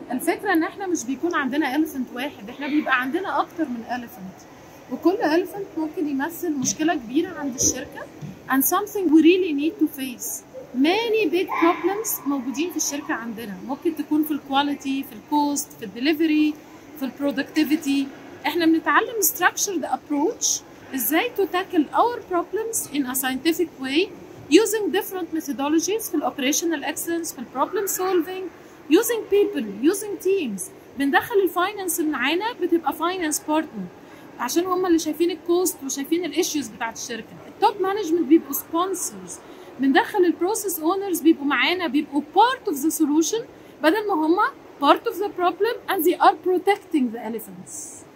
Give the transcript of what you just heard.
الفكره ان احنا مش بيكون عندنا elephant واحد احنا بيبقى عندنا اكتر من elephant وكل elephant ممكن يمثل مشكله كبيره عند الشركه and something we really need to face many big problems موجودين في الشركه عندنا ممكن تكون في الكواليتي في الكوست في الدليفري في البرودكتيفيتي احنا بنتعلم structured approach ازاي to tackle our problems in a scientific way using different methodologies في ال operational excellence في ال problem solving using people using teams بندخل الفاينانس اللي معانا بتبقى فاينانس بارتنر عشان هم اللي شايفين الكوست وشايفين الايشوز بتاعت الشركه التوب مانجمنت بيبقوا سبونسرز بندخل البروسيس اونرز بيبقوا معانا بيبقوا part of the solution بدل ما هم part of the problem and they are protecting the elephants